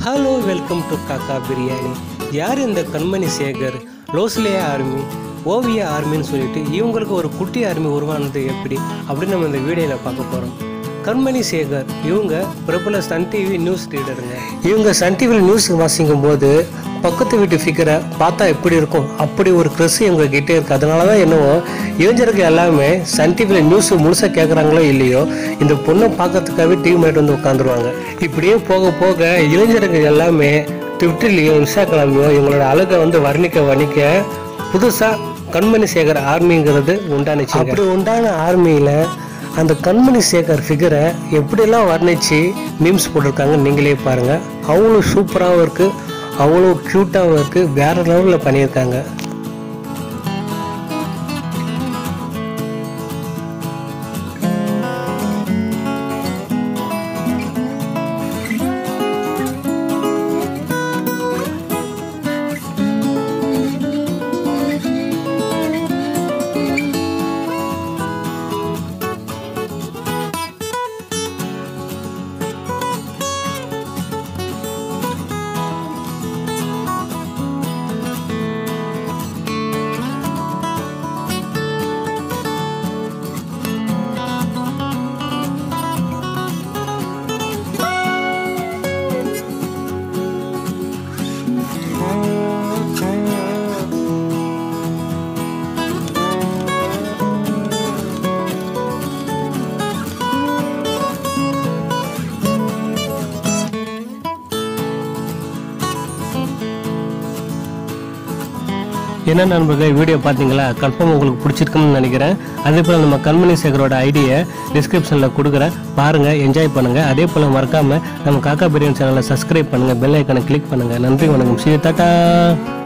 hello welcome to காக்கா பிரியாணி யார் இந்த கண்மணி சேகர் லோஸ்லியா ஆர்மி ஓவியா ஆர்மின்னு சொல்லிட்டு இவங்களுக்கு ஒரு குட்டி ஆர்மி உருவானது எப்படி அப்படின்னு நம்ம இந்த வீடியோவில் பார்க்க போகிறோம் கண்மணி சேகர் இவங்க பிரபல சன் டிவி நியூஸ் ரீடருங்க இவங்க சன் டிவியில் நியூஸ் வாசிக்கும் போது பக்கத்து வீட்டு ஃபிகரை பார்த்தா எப்படி இருக்கும் அப்படி ஒரு க்ரெஸ் இவங்க கிட்டே இருக்கு அதனால தான் என்னவோ இளைஞர்கள் எல்லாமே சன் டிவியில் நியூஸ் முழுசாக கேட்குறாங்களோ இல்லையோ இந்த பொண்ணை பார்க்கறதுக்காகவே டிவி முன்னாடி வந்து உட்காந்துருவாங்க இப்படியே போக போக இளைஞர்கள் எல்லாமே ட்விட்டர்லேயோ இன்ஸ்டாகிராம்லையோ இவங்களோட அழகை வந்து வர்ணிக்க வர்ணிக்க புதுசாக கண்மணி சேகர் ஆர்மிங்கிறது உண்டானுச்சு அப்படி உண்டான ஆர்மியில் அந்த கண்மணி சேகர் ஃபிகரை எப்படியெல்லாம் வர்ணிச்சு மீம்ஸ் போட்டிருக்காங்க நீங்களே பாருங்கள் அவ்வளோ சூப்பராகவும் இருக்குது அவ்வளோ க்யூட்டாகவும் இருக்குது வேற லெவலில் பண்ணியிருக்காங்க என்ன நண்பர்கள் வீடியோ பார்த்தீங்களா கன்ஃபார்ம் உங்களுக்கு பிடிச்சிருக்குன்னு நினைக்கிறேன் அதே போல் நம்ம கண்மணி சேகரோட ஐடியை டிஸ்கிரிப்ஷனில் கொடுக்குறேன் பாருங்கள் என்ஜாய் பண்ணுங்கள் அதே போல் மறக்காமல் நம்ம காக்கா பிரியாணி சேனலை சப்ஸ்கிரைப் பண்ணுங்கள் பெல் ஐக்கனை கிளிக் பண்ணுங்கள் நன்றி வணக்கம் சி டாட்டா